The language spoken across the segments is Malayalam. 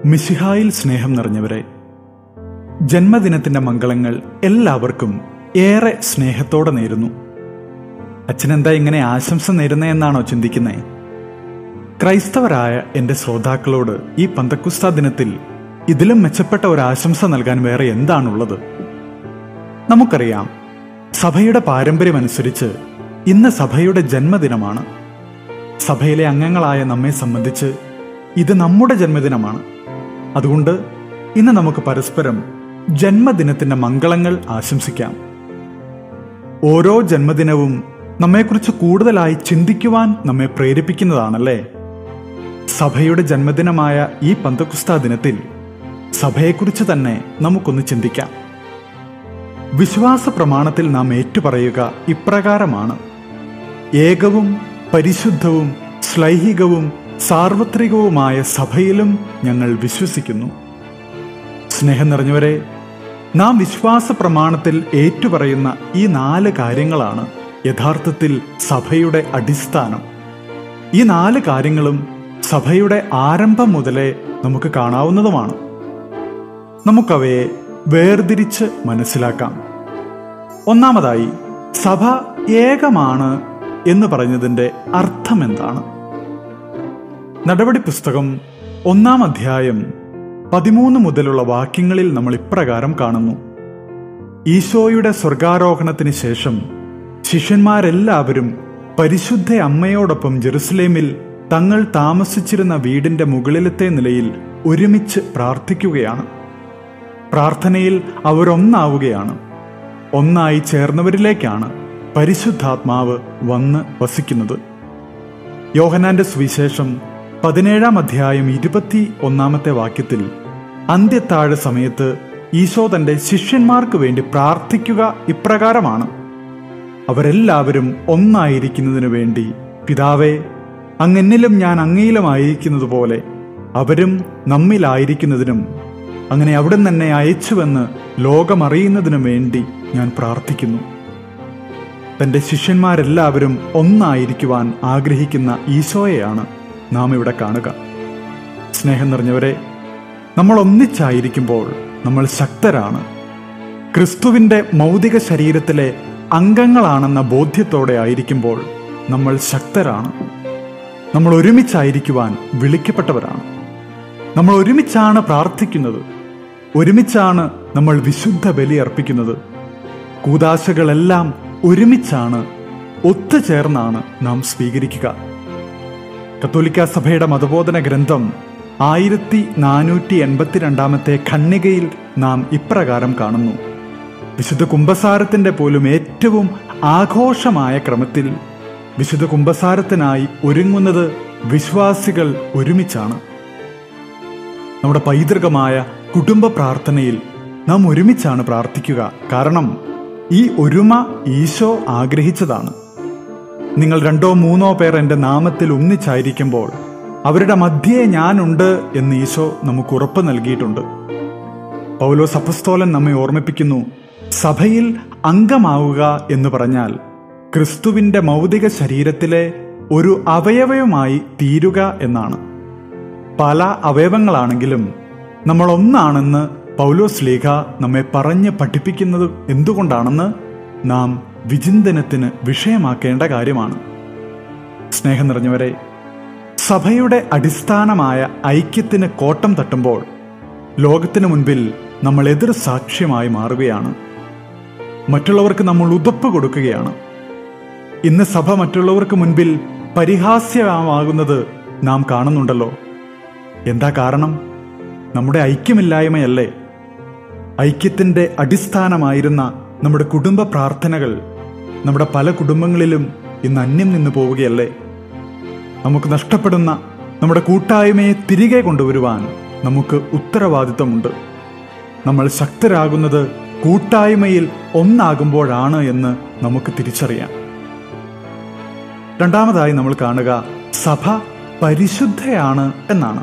മിശിഹായിൽ സ്നേഹം നിറഞ്ഞവരെ ജന്മദിനത്തിന്റെ മംഗളങ്ങൾ എല്ലാവർക്കും ഏറെ സ്നേഹത്തോടെ നേരുന്നു അച്ഛനെന്താ ഇങ്ങനെ ആശംസ നേരുന്നേ എന്നാണോ ചിന്തിക്കുന്നേ ക്രൈസ്തവരായ എന്റെ ശ്രോതാക്കളോട് ഈ പന്തക്കുസ്ത ദിനത്തിൽ ഇതിലും മെച്ചപ്പെട്ട ഒരു ആശംസ നൽകാൻ വേറെ എന്താണുള്ളത് നമുക്കറിയാം സഭയുടെ പാരമ്പര്യമനുസരിച്ച് ഇന്ന് സഭയുടെ ജന്മദിനമാണ് സഭയിലെ അംഗങ്ങളായ നമ്മെ സംബന്ധിച്ച് ഇത് നമ്മുടെ ജന്മദിനമാണ് അതുകൊണ്ട് ഇന്ന് നമുക്ക് പരസ്പരം ജന്മദിനത്തിന്റെ മംഗളങ്ങൾ ആശംസിക്കാം ഓരോ ജന്മദിനവും നമ്മെക്കുറിച്ച് കൂടുതലായി ചിന്തിക്കുവാൻ നമ്മെ പ്രേരിപ്പിക്കുന്നതാണല്ലേ സഭയുടെ ജന്മദിനമായ ഈ പന്തക്കുസ്ത ദിനത്തിൽ സഭയെക്കുറിച്ച് തന്നെ നമുക്കൊന്ന് ചിന്തിക്കാം വിശ്വാസ പ്രമാണത്തിൽ നാം ഏറ്റുപറയുക ഇപ്രകാരമാണ് ഏകവും പരിശുദ്ധവും ശ്ലൈഹികവും സാർവത്രികവുമായ സഭയിലും ഞങ്ങൾ വിശ്വസിക്കുന്നു സ്നേഹം നിറഞ്ഞവരെ നാം വിശ്വാസ പ്രമാണത്തിൽ ഏറ്റുപറയുന്ന ഈ നാല് കാര്യങ്ങളാണ് യഥാർത്ഥത്തിൽ സഭയുടെ അടിസ്ഥാനം ഈ നാല് കാര്യങ്ങളും സഭയുടെ ആരംഭം മുതലേ നമുക്ക് കാണാവുന്നതുമാണ് നമുക്കവയെ വേർതിരിച്ച് മനസ്സിലാക്കാം ഒന്നാമതായി സഭ ഏകമാണ് എന്ന് പറഞ്ഞതിന്റെ അർത്ഥം എന്താണ് നടപടി പുസ്തകം ഒന്നാം അധ്യായം പതിമൂന്ന് മുതലുള്ള വാക്യങ്ങളിൽ നമ്മൾ ഇപ്രകാരം കാണുന്നു ഈശോയുടെ സ്വർഗാരോഹണത്തിന് ശേഷം ശിഷ്യന്മാരെല്ലാവരും പരിശുദ്ധ അമ്മയോടൊപ്പം ജെറുസലേമിൽ തങ്ങൾ താമസിച്ചിരുന്ന വീടിന്റെ മുകളിലത്തെ നിലയിൽ ഒരുമിച്ച് പ്രാർത്ഥിക്കുകയാണ് പ്രാർത്ഥനയിൽ അവരൊന്നാവുകയാണ് ഒന്നായി ചേർന്നവരിലേക്കാണ് പരിശുദ്ധാത്മാവ് വന്ന് വസിക്കുന്നത് യോഹനാന്റെ സുവിശേഷം പതിനേഴാം അധ്യായം ഇരുപത്തി ഒന്നാമത്തെ വാക്യത്തിൽ അന്ത്യത്താഴ സമയത്ത് ഈശോ തന്റെ ശിഷ്യന്മാർക്ക് വേണ്ടി പ്രാർത്ഥിക്കുക ഇപ്രകാരമാണ് അവരെല്ലാവരും ഒന്നായിരിക്കുന്നതിനു വേണ്ടി പിതാവേ അങ്ങെന്നിലും ഞാൻ അങ്ങയിലുമായിരിക്കുന്നത് പോലെ അവരും നമ്മിലായിരിക്കുന്നതിനും അങ്ങനെ അവിടെ തന്നെ അയച്ചുവെന്ന് ലോകമറിയുന്നതിനു വേണ്ടി ഞാൻ പ്രാർത്ഥിക്കുന്നു തന്റെ ശിഷ്യന്മാരെല്ലാവരും ഒന്നായിരിക്കുവാൻ ആഗ്രഹിക്കുന്ന ഈശോയെയാണ് നാം ഇവിടെ കാണുക സ്നേഹം നിറഞ്ഞവരെ നമ്മൾ ഒന്നിച്ചായിരിക്കുമ്പോൾ നമ്മൾ ശക്തരാണ് ക്രിസ്തുവിന്റെ മൗതിക ശരീരത്തിലെ അംഗങ്ങളാണെന്ന ബോധ്യത്തോടെ ആയിരിക്കുമ്പോൾ നമ്മൾ ശക്തരാണ് നമ്മൾ ഒരുമിച്ചായിരിക്കുവാൻ വിളിക്കപ്പെട്ടവരാണ് നമ്മൾ ഒരുമിച്ചാണ് പ്രാർത്ഥിക്കുന്നത് ഒരുമിച്ചാണ് നമ്മൾ വിശുദ്ധ ബലി അർപ്പിക്കുന്നത് കൂതാശകളെല്ലാം ഒരുമിച്ചാണ് ഒത്തുചേർന്നാണ് നാം സ്വീകരിക്കുക കത്തോലിക്ക സഭയുടെ മതബോധന ഗ്രന്ഥം ആയിരത്തി നാനൂറ്റി എൺപത്തിരണ്ടാമത്തെ ഖണ്ണികയിൽ നാം ഇപ്രകാരം കാണുന്നു വിശുദ്ധ കുംഭസാരത്തിന്റെ പോലും ഏറ്റവും ആഘോഷമായ ക്രമത്തിൽ വിശുദ്ധ കുംഭസാരത്തിനായി ഒരുങ്ങുന്നത് വിശ്വാസികൾ ഒരുമിച്ചാണ് നമ്മുടെ പൈതൃകമായ കുടുംബ പ്രാർത്ഥനയിൽ നാം ഒരുമിച്ചാണ് പ്രാർത്ഥിക്കുക കാരണം ഈ ഒരുമ ഈശോ ആഗ്രഹിച്ചതാണ് നിങ്ങൾ രണ്ടോ മൂന്നോ പേർ എൻ്റെ നാമത്തിൽ ഒന്നിച്ചായിരിക്കുമ്പോൾ അവരുടെ മധ്യേ ഞാനുണ്ട് എന്ന് ഈശോ നമുക്ക് ഉറപ്പ് നൽകിയിട്ടുണ്ട് പൗലോസ് അപ്പസ്തോലൻ നമ്മെ ഓർമ്മിപ്പിക്കുന്നു സഭയിൽ അംഗമാവുക എന്ന് പറഞ്ഞാൽ ക്രിസ്തുവിന്റെ മൗതിക ശരീരത്തിലെ ഒരു അവയവമായി തീരുക എന്നാണ് പല അവയവങ്ങളാണെങ്കിലും നമ്മൾ ഒന്നാണെന്ന് പൗലോസ് ലീഗ നമ്മെ പറഞ്ഞ് പഠിപ്പിക്കുന്നത് എന്തുകൊണ്ടാണെന്ന് നാം വിചിന്തനത്തിന് വിഷയമാക്കേണ്ട കാര്യമാണ് സ്നേഹം നിറഞ്ഞവരെ സഭയുടെ അടിസ്ഥാനമായ ഐക്യത്തിന് കോട്ടം തട്ടുമ്പോൾ ലോകത്തിനു മുൻപിൽ നമ്മൾ എതിർ സാക്ഷ്യമായി മാറുകയാണ് മറ്റുള്ളവർക്ക് നമ്മൾ ഉതപ്പ് കൊടുക്കുകയാണ് ഇന്ന് സഭ മറ്റുള്ളവർക്ക് മുൻപിൽ പരിഹാസ്യമാകുന്നത് നാം കാണുന്നുണ്ടല്ലോ എന്താ കാരണം നമ്മുടെ ഐക്യമില്ലായ്മയല്ലേ ഐക്യത്തിന്റെ അടിസ്ഥാനമായിരുന്ന നമ്മുടെ കുടുംബ പ്രാർത്ഥനകൾ നമ്മുടെ പല കുടുംബങ്ങളിലും ഇന്ന് അന്യം നിന്ന് പോവുകയല്ലേ നമുക്ക് നഷ്ടപ്പെടുന്ന നമ്മുടെ കൂട്ടായ്മയെ തിരികെ കൊണ്ടുവരുവാൻ നമുക്ക് ഉത്തരവാദിത്തമുണ്ട് നമ്മൾ ശക്തരാകുന്നത് കൂട്ടായ്മയിൽ ഒന്നാകുമ്പോഴാണ് എന്ന് നമുക്ക് തിരിച്ചറിയാം രണ്ടാമതായി നമ്മൾ കാണുക സഭ പരിശുദ്ധയാണ് എന്നാണ്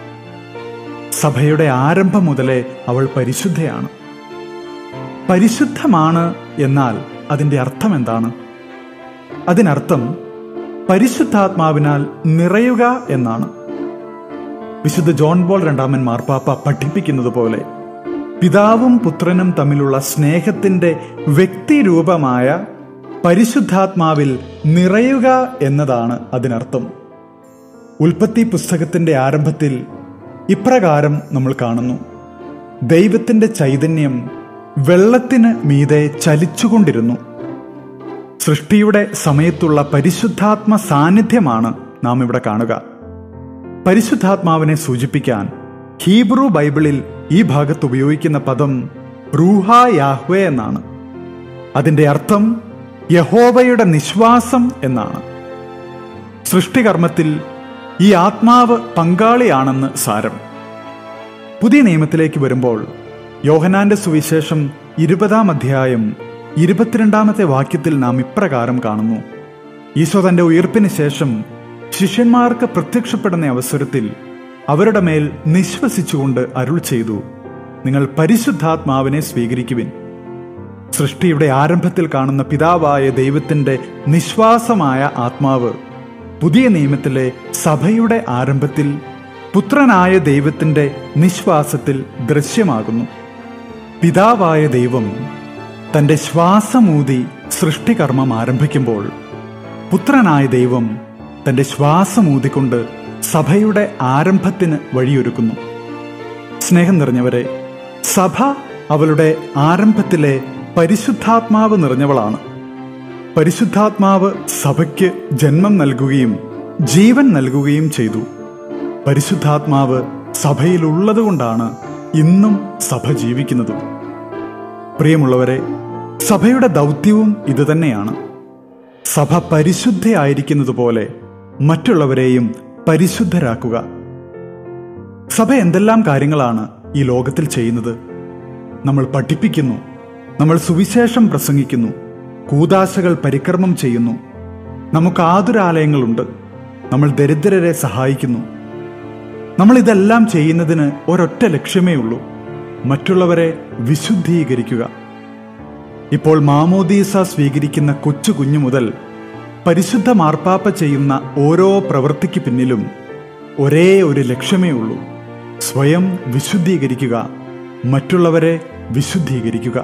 സഭയുടെ ആരംഭം മുതലേ അവൾ പരിശുദ്ധയാണ് പരിശുദ്ധമാണ് എന്നാൽ അതിന്റെ അർത്ഥം എന്താണ് അതിനർത്ഥം പരിശുദ്ധാത്മാവിനാൽ നിറയുക എന്നാണ് വിശുദ്ധ ജോൺ ബോൾ രണ്ടാമൻ മാർപ്പാപ്പ പഠിപ്പിക്കുന്നത് പോലെ പിതാവും പുത്രനും തമ്മിലുള്ള സ്നേഹത്തിന്റെ വ്യക്തിരൂപമായ പരിശുദ്ധാത്മാവിൽ നിറയുക എന്നതാണ് അതിനർത്ഥം ഉൽപ്പത്തി പുസ്തകത്തിന്റെ ആരംഭത്തിൽ ഇപ്രകാരം നമ്മൾ കാണുന്നു ദൈവത്തിന്റെ ചൈതന്യം വെള്ളത്തിന് മീതെ ചലിച്ചുകൊണ്ടിരുന്നു സൃഷ്ടിയുടെ സമയത്തുള്ള പരിശുദ്ധാത്മ സാന്നിധ്യമാണ് നാം ഇവിടെ കാണുക പരിശുദ്ധാത്മാവിനെ സൂചിപ്പിക്കാൻ ഹീബ്രു ബൈബിളിൽ ഈ ഭാഗത്ത് ഉപയോഗിക്കുന്ന പദം റൂഹ യാഹ്വേ എന്നാണ് അതിന്റെ അർത്ഥം യഹോവയുടെ നിശ്വാസം എന്നാണ് സൃഷ്ടികർമ്മത്തിൽ ഈ ആത്മാവ് പങ്കാളിയാണെന്ന് സാരം പുതിയ നിയമത്തിലേക്ക് വരുമ്പോൾ യോഹനാന്റെ സുവിശേഷം ഇരുപതാം അധ്യായം ഇരുപത്തിരണ്ടാമത്തെ വാക്യത്തിൽ നാം ഇപ്രകാരം കാണുന്നു ഈശോ തന്റെ ഉയർപ്പിന് ശേഷം ശിഷ്യന്മാർക്ക് പ്രത്യക്ഷപ്പെടുന്ന അവസരത്തിൽ അവരുടെ മേൽ നിശ്വസിച്ചുകൊണ്ട് അരുൾ ചെയ്തു നിങ്ങൾ പരിശുദ്ധാത്മാവിനെ സ്വീകരിക്കുവിൻ സൃഷ്ടിയുടെ ആരംഭത്തിൽ കാണുന്ന പിതാവായ ദൈവത്തിന്റെ നിശ്വാസമായ ആത്മാവ് പുതിയ നിയമത്തിലെ സഭയുടെ ആരംഭത്തിൽ പുത്രനായ ദൈവത്തിന്റെ നിശ്വാസത്തിൽ ദൃശ്യമാകുന്നു പിതാവായ ദൈവം തന്റെ ശ്വാസമൂതി സൃഷ്ടികർമ്മം ആരംഭിക്കുമ്പോൾ പുത്രനായ ദൈവം തന്റെ ശ്വാസമൂതിക്കൊണ്ട് സഭയുടെ ആരംഭത്തിന് വഴിയൊരുക്കുന്നു സ്നേഹം നിറഞ്ഞവരെ സഭ അവളുടെ ആരംഭത്തിലെ പരിശുദ്ധാത്മാവ് നിറഞ്ഞവളാണ് പരിശുദ്ധാത്മാവ് സഭയ്ക്ക് ജന്മം നൽകുകയും ജീവൻ നൽകുകയും ചെയ്തു പരിശുദ്ധാത്മാവ് സഭയിലുള്ളതുകൊണ്ടാണ് ഇന്നും സഭ ജീവിക്കുന്നതും പ്രിയമുള്ളവരെ സഭയുടെ ദൗത്യവും ഇതുതന്നെയാണ് സഭ പരിശുദ്ധയായിരിക്കുന്നത് പോലെ മറ്റുള്ളവരെയും പരിശുദ്ധരാക്കുക സഭ എന്തെല്ലാം കാര്യങ്ങളാണ് ഈ ലോകത്തിൽ ചെയ്യുന്നത് നമ്മൾ പഠിപ്പിക്കുന്നു നമ്മൾ സുവിശേഷം പ്രസംഗിക്കുന്നു കൂതാശകൾ പരിക്രമം ചെയ്യുന്നു നമുക്ക് ആതുരാലയങ്ങളുണ്ട് നമ്മൾ ദരിദ്രരെ സഹായിക്കുന്നു നമ്മൾ ഇതെല്ലാം ചെയ്യുന്നതിന് ഒരൊറ്റ ലക്ഷ്യമേ ഉള്ളൂ മറ്റുള്ളവരെ വിശുദ്ധീകരിക്കുക ഇപ്പോൾ മാമോദീസ സ്വീകരിക്കുന്ന കൊച്ചു കുഞ്ഞു മുതൽ പരിശുദ്ധ മാർപ്പാപ്പ ചെയ്യുന്ന ഓരോ പ്രവൃത്തിക്ക് പിന്നിലും ഒരേ ഒരു ലക്ഷ്യമേ ഉള്ളൂ സ്വയം വിശുദ്ധീകരിക്കുക മറ്റുള്ളവരെ വിശുദ്ധീകരിക്കുക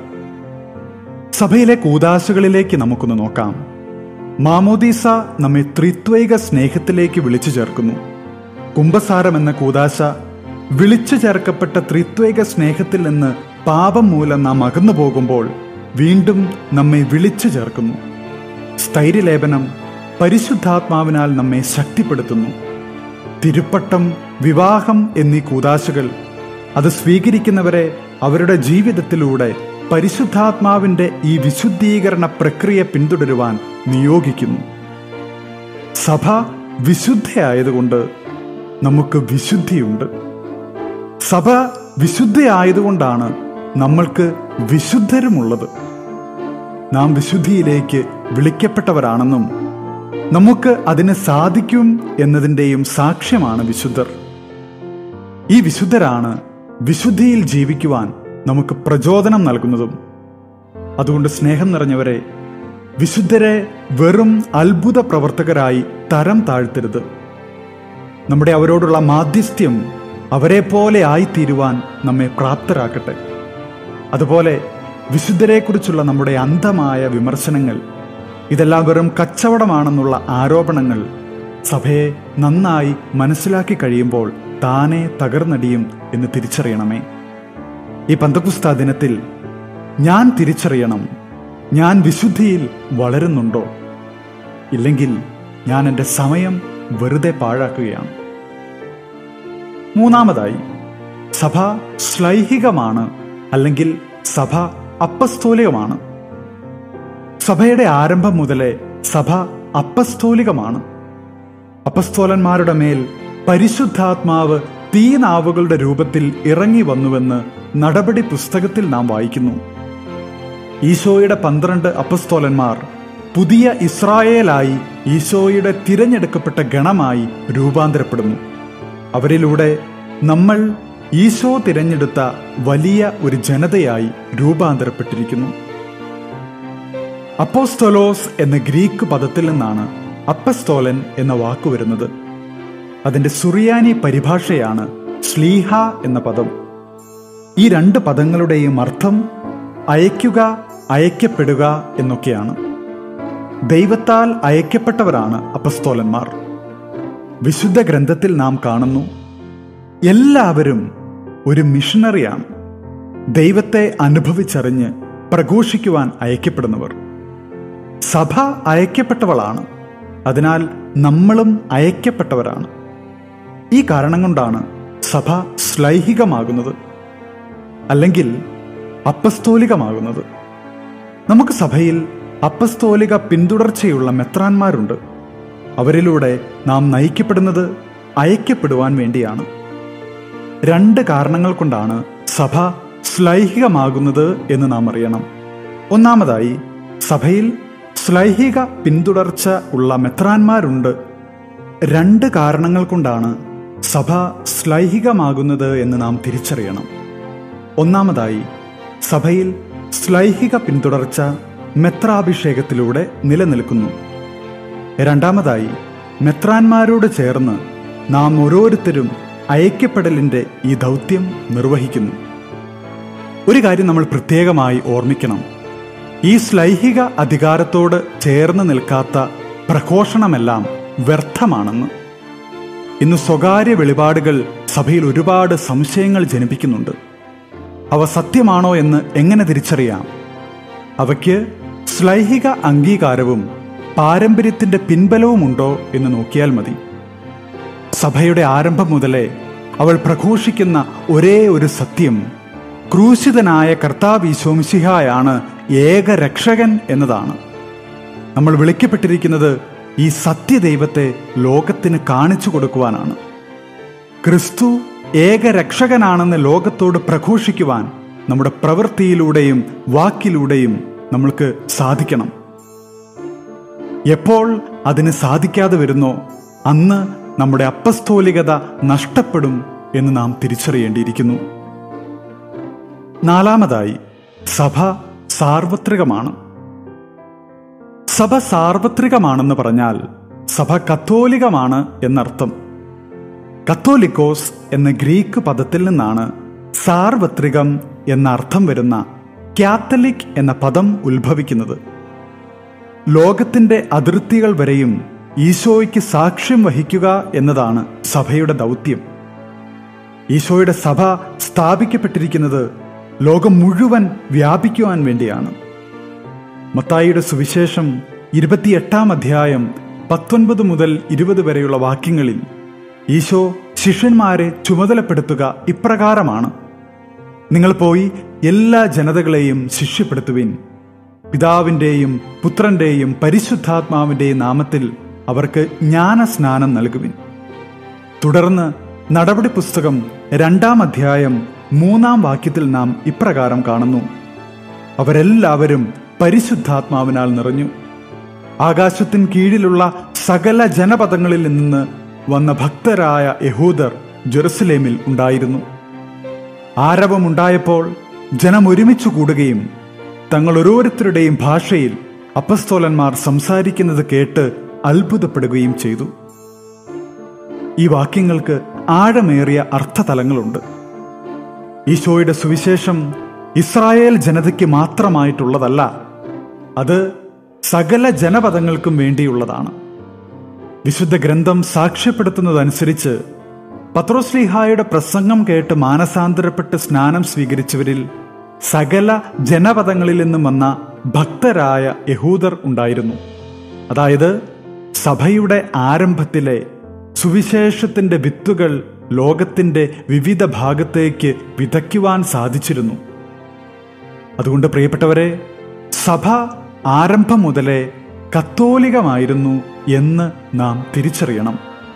സഭയിലെ കൂതാശകളിലേക്ക് നമുക്കൊന്ന് നോക്കാം മാമോദീസ നമ്മെ ത്രിത്വൈക സ്നേഹത്തിലേക്ക് വിളിച്ചു ചേർക്കുന്നു കുംഭസാരം എന്ന കൂതാശ വിളിച്ചു ചേർക്കപ്പെട്ട ത്രിത്വൈക സ്നേഹത്തിൽ നിന്ന് പാപം മൂലം നാം അകന്നു പോകുമ്പോൾ വീണ്ടും നമ്മെ വിളിച്ചു ചേർക്കുന്നു സ്ഥൈര്യലേപനം പരിശുദ്ധാത്മാവിനാൽ നമ്മെ ശക്തിപ്പെടുത്തുന്നു തിരുപ്പട്ടം വിവാഹം എന്നീ കൂതാശകൾ അത് സ്വീകരിക്കുന്നവരെ അവരുടെ ജീവിതത്തിലൂടെ പരിശുദ്ധാത്മാവിന്റെ ഈ വിശുദ്ധീകരണ പ്രക്രിയ പിന്തുടരുവാൻ നിയോഗിക്കുന്നു സഭ വിശുദ്ധയായതുകൊണ്ട് നമുക്ക് വിശുദ്ധിയുണ്ട് സഭ വിശുദ്ധയായതുകൊണ്ടാണ് നമ്മൾക്ക് വിശുദ്ധരുമുള്ളത് നാം വിശുദ്ധിയിലേക്ക് വിളിക്കപ്പെട്ടവരാണെന്നും നമുക്ക് അതിന് സാധിക്കും എന്നതിൻ്റെയും സാക്ഷ്യമാണ് വിശുദ്ധർ ഈ വിശുദ്ധരാണ് വിശുദ്ധിയിൽ ജീവിക്കുവാൻ നമുക്ക് പ്രചോദനം നൽകുന്നതും അതുകൊണ്ട് സ്നേഹം നിറഞ്ഞവരെ വിശുദ്ധരെ വെറും അത്ഭുത പ്രവർത്തകരായി തരം താഴ്ത്തരുത് നമ്മുടെ അവരോടുള്ള മാധ്യസ്ഥ്യം അവരെ പോലെ ആയിത്തീരുവാൻ നമ്മെ പ്രാപ്തരാക്കട്ടെ അതുപോലെ വിശുദ്ധരെക്കുറിച്ചുള്ള നമ്മുടെ അന്ധമായ വിമർശനങ്ങൾ ഇതെല്ലാം വെറും കച്ചവടമാണെന്നുള്ള ആരോപണങ്ങൾ സഭയെ നന്നായി മനസ്സിലാക്കി കഴിയുമ്പോൾ താനെ തകർന്നടിയും എന്ന് തിരിച്ചറിയണമേ ഈ പന്തകുസ്ത ദിനത്തിൽ ഞാൻ തിരിച്ചറിയണം ഞാൻ വിശുദ്ധിയിൽ വളരുന്നുണ്ടോ ഇല്ലെങ്കിൽ ഞാൻ എൻ്റെ സമയം വെറുതെ പാഴാക്കുകയാണ് മൂന്നാമതായി സഭ ശ്ലൈഹികമാണ് അല്ലെങ്കിൽ സഭ അപ്പസ്തോലികമാണ് സഭയുടെ ആരംഭം മുതലേ സഭ അപ്പസ്തോലികമാണ് അപ്പസ്തോലന്മാരുടെ മേൽ പരിശുദ്ധാത്മാവ് തീനാവുകളുടെ രൂപത്തിൽ ഇറങ്ങി വന്നുവെന്ന് നടപടി പുസ്തകത്തിൽ നാം വായിക്കുന്നു ഈശോയുടെ പന്ത്രണ്ട് അപ്പസ്തോലന്മാർ പുതിയ ഇസ്രായേലായി ഈശോയുടെ തിരഞ്ഞെടുക്കപ്പെട്ട ഗണമായി രൂപാന്തരപ്പെടുന്നു അവരിലൂടെ നമ്മൾ ഈശോ തിരഞ്ഞെടുത്ത വലിയ ഒരു ജനതയായി രൂപാന്തരപ്പെട്ടിരിക്കുന്നു അപ്പോസ്തോലോസ് എന്ന ഗ്രീക്ക് പദത്തിൽ നിന്നാണ് അപ്പസ്തോലൻ എന്ന വാക്ക് വരുന്നത് അതിൻ്റെ സുറിയാനി പരിഭാഷയാണ് ശ്ലീഹ എന്ന പദം ഈ രണ്ട് പദങ്ങളുടെയും അർത്ഥം അയക്കുക അയക്കപ്പെടുക എന്നൊക്കെയാണ് ദൈവത്താൽ അയക്കപ്പെട്ടവരാണ് അപ്പസ്തോലന്മാർ വിശുദ്ധ ഗ്രന്ഥത്തിൽ നാം കാണുന്നു എല്ലാവരും ഒരു മിഷണറിയാണ് ദൈവത്തെ അനുഭവിച്ചറിഞ്ഞ് പ്രഘോഷിക്കുവാൻ അയക്കപ്പെടുന്നവർ സഭ അയക്കപ്പെട്ടവളാണ് അതിനാൽ നമ്മളും അയക്കപ്പെട്ടവരാണ് ഈ കാരണം കൊണ്ടാണ് സഭ ശ്ലൈഹികമാകുന്നത് അല്ലെങ്കിൽ അപ്പസ്തോലികമാകുന്നത് നമുക്ക് സഭയിൽ അപ്പസ്തോലിക പിന്തുടർച്ചയുള്ള മെത്രാന്മാരുണ്ട് അവരിലൂടെ നാം നയിക്കപ്പെടുന്നത് അയക്കപ്പെടുവാൻ വേണ്ടിയാണ് രണ്ട് കാരണങ്ങൾ കൊണ്ടാണ് സഭ ശ്ലൈഹികമാകുന്നത് എന്ന് നാം അറിയണം ഒന്നാമതായി സഭയിൽ ശ്ലൈഹിക പിന്തുടർച്ച ഉള്ള മെത്രാന്മാരുണ്ട് രണ്ട് കാരണങ്ങൾ കൊണ്ടാണ് സഭ ശ്ലൈഹികമാകുന്നത് എന്ന് നാം തിരിച്ചറിയണം ഒന്നാമതായി സഭയിൽ ശ്ലൈഹിക പിന്തുടർച്ച മെത്രാഭിഷേകത്തിലൂടെ നിലനിൽക്കുന്നു രണ്ടാമതായി മെത്രാന്മാരോട് ചേർന്ന് നാം ഓരോരുത്തരും അയക്കപ്പെടലിൻ്റെ ഈ ദൗത്യം നിർവഹിക്കുന്നു ഒരു കാര്യം നമ്മൾ പ്രത്യേകമായി ഓർമ്മിക്കണം ഈ ശ്ലൈഹിക അധികാരത്തോട് ചേർന്ന് നിൽക്കാത്ത പ്രഘോഷണമെല്ലാം വ്യർത്ഥമാണെന്ന് ഇന്ന് സ്വകാര്യ വെളിപാടുകൾ സഭയിൽ ഒരുപാട് സംശയങ്ങൾ ജനിപ്പിക്കുന്നുണ്ട് അവ സത്യമാണോ എന്ന് എങ്ങനെ തിരിച്ചറിയാം അവയ്ക്ക് ശ്ലൈഹിക അംഗീകാരവും പാരമ്പര്യത്തിന്റെ പിൻബലവുമുണ്ടോ എന്ന് നോക്കിയാൽ മതി സഭയുടെ ആരംഭം മുതലേ അവൾ പ്രഘോഷിക്കുന്ന ഒരേ ഒരു സത്യം ക്രൂശിതനായ കർത്താവ് ഈശോമിശിഹായാണ് ഏക രക്ഷകൻ എന്നതാണ് നമ്മൾ വിളിക്കപ്പെട്ടിരിക്കുന്നത് ഈ സത്യദൈവത്തെ ലോകത്തിന് കാണിച്ചു കൊടുക്കുവാനാണ് ക്രിസ്തു ഏക രക്ഷകനാണെന്ന് ലോകത്തോട് പ്രഘോഷിക്കുവാൻ നമ്മുടെ പ്രവൃത്തിയിലൂടെയും വാക്കിലൂടെയും നമ്മൾക്ക് സാധിക്കണം എപ്പോൾ അതിന് സാധിക്കാതെ വരുന്നോ അന്ന് നമ്മുടെ അപ്പസ്തോലികത നഷ്ടപ്പെടും എന്ന് നാം തിരിച്ചറിയേണ്ടിയിരിക്കുന്നു നാലാമതായി സഭ സാർവത്രികമാണ് സഭ സാർവത്രികമാണെന്ന് പറഞ്ഞാൽ സഭ കത്തോലികമാണ് എന്നർത്ഥം കത്തോലിക്കോസ് എന്ന ഗ്രീക്ക് പദത്തിൽ നിന്നാണ് സാർവത്രികം എന്ന അർത്ഥം വരുന്ന കാത്തലിക് എന്ന പദം ഉത്ഭവിക്കുന്നത് ലോകത്തിന്റെ അതിർത്തികൾ വരെയും ഈശോയ്ക്ക് സാക്ഷ്യം വഹിക്കുക എന്നതാണ് സഭയുടെ ദൗത്യം ഈശോയുടെ സഭ സ്ഥാപിക്കപ്പെട്ടിരിക്കുന്നത് ലോകം മുഴുവൻ വ്യാപിക്കുവാൻ വേണ്ടിയാണ് മത്തായിയുടെ സുവിശേഷം ഇരുപത്തിയെട്ടാം അധ്യായം പത്തൊൻപത് മുതൽ ഇരുപത് വരെയുള്ള വാക്യങ്ങളിൽ ഈശോ ശിഷ്യന്മാരെ ചുമതലപ്പെടുത്തുക ഇപ്രകാരമാണ് നിങ്ങൾ പോയി എല്ലാ ജനതകളെയും ശിഷ്യപ്പെടുത്തുവിൻ പിതാവിൻ്റെയും പുത്രന്റെയും പരിശുദ്ധാത്മാവിൻ്റെയും നാമത്തിൽ അവർക്ക് ജ്ഞാനസ്നാനം നൽകുവിൻ തുടർന്ന് നടപടി പുസ്തകം രണ്ടാം അധ്യായം മൂന്നാം വാക്യത്തിൽ നാം ഇപ്രകാരം കാണുന്നു അവരെല്ലാവരും പരിശുദ്ധാത്മാവിനാൽ നിറഞ്ഞു ആകാശത്തിന് കീഴിലുള്ള സകല ജനപദങ്ങളിൽ നിന്ന് വന്ന ഭക്തരായ യഹൂദർ ജെറുസലേമിൽ ഉണ്ടായിരുന്നു ആരവമുണ്ടായപ്പോൾ ജനം ഒരുമിച്ചു കൂടുകയും തങ്ങൾ ഓരോരുത്തരുടെയും ഭാഷയിൽ അപ്പസ്തോലന്മാർ സംസാരിക്കുന്നത് കേട്ട് അത്ഭുതപ്പെടുകയും ചെയ്തു ഈ വാക്യങ്ങൾക്ക് ആഴമേറിയ അർത്ഥതലങ്ങളുണ്ട് ഈശോയുടെ സുവിശേഷം ഇസ്രായേൽ ജനതയ്ക്ക് മാത്രമായിട്ടുള്ളതല്ല അത് സകല ജനപദങ്ങൾക്കും വേണ്ടിയുള്ളതാണ് വിശുദ്ധ ഗ്രന്ഥം സാക്ഷ്യപ്പെടുത്തുന്നതനുസരിച്ച് പത്രോസ്ലിഹായുടെ പ്രസംഗം കേട്ട് മാനസാന്തരപ്പെട്ട് സ്നാനം സ്വീകരിച്ചവരിൽ സകല ജനപദങ്ങളിൽ നിന്നും വന്ന ഭക്തരായ യഹൂദർ ഉണ്ടായിരുന്നു അതായത് സഭയുടെ ആരംഭത്തിലെ സുവിശേഷത്തിന്റെ വിത്തുകൾ ലോകത്തിന്റെ വിവിധ ഭാഗത്തേക്ക് വിതയ്ക്കുവാൻ സാധിച്ചിരുന്നു അതുകൊണ്ട് പ്രിയപ്പെട്ടവരെ സഭ ആരംഭം മുതലേ കത്തോലികമായിരുന്നു എന്ന് നാം തിരിച്ചറിയണം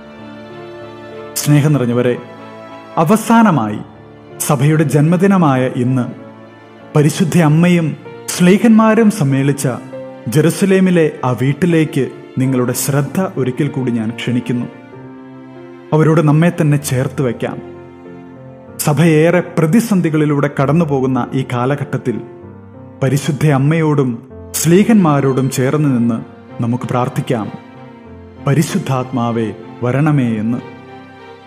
സ്നേഹം നിറഞ്ഞവരെ അവസാനമായി സഭയുടെ ജന്മദിനമായ ഇന്ന് പരിശുദ്ധ അമ്മയും സ്ലേഖന്മാരും സമ്മേളിച്ച ജെറുസലേമിലെ ആ വീട്ടിലേക്ക് നിങ്ങളുടെ ശ്രദ്ധ ഒരിക്കൽ കൂടി ഞാൻ ക്ഷണിക്കുന്നു അവരോട് നമ്മെ തന്നെ ചേർത്ത് വയ്ക്കാം സഭയേറെ പ്രതിസന്ധികളിലൂടെ കടന്നു പോകുന്ന ഈ കാലഘട്ടത്തിൽ പരിശുദ്ധ അമ്മയോടും സ്ലീഹന്മാരോടും ചേർന്ന് നിന്ന് നമുക്ക് പ്രാർത്ഥിക്കാം പരിശുദ്ധാത്മാവെ വരണമേ എന്ന്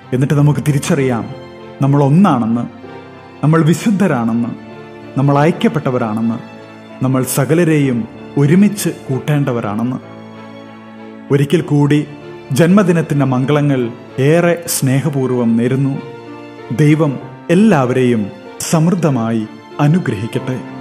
എന്നിട്ട് നമുക്ക് തിരിച്ചറിയാം നമ്മൾ ഒന്നാണെന്ന് നമ്മൾ വിശുദ്ധരാണെന്ന് നമ്മൾ ഐക്യപ്പെട്ടവരാണെന്ന് നമ്മൾ സകലരെയും ഒരുമിച്ച് കൂട്ടേണ്ടവരാണെന്ന് ഒരിക്കൽ കൂടി ജന്മദിനത്തിൻ്റെ മംഗളങ്ങൾ ഏറെ സ്നേഹപൂർവ്വം നേരുന്നു ദൈവം എല്ലാവരെയും സമൃദ്ധമായി അനുഗ്രഹിക്കട്ടെ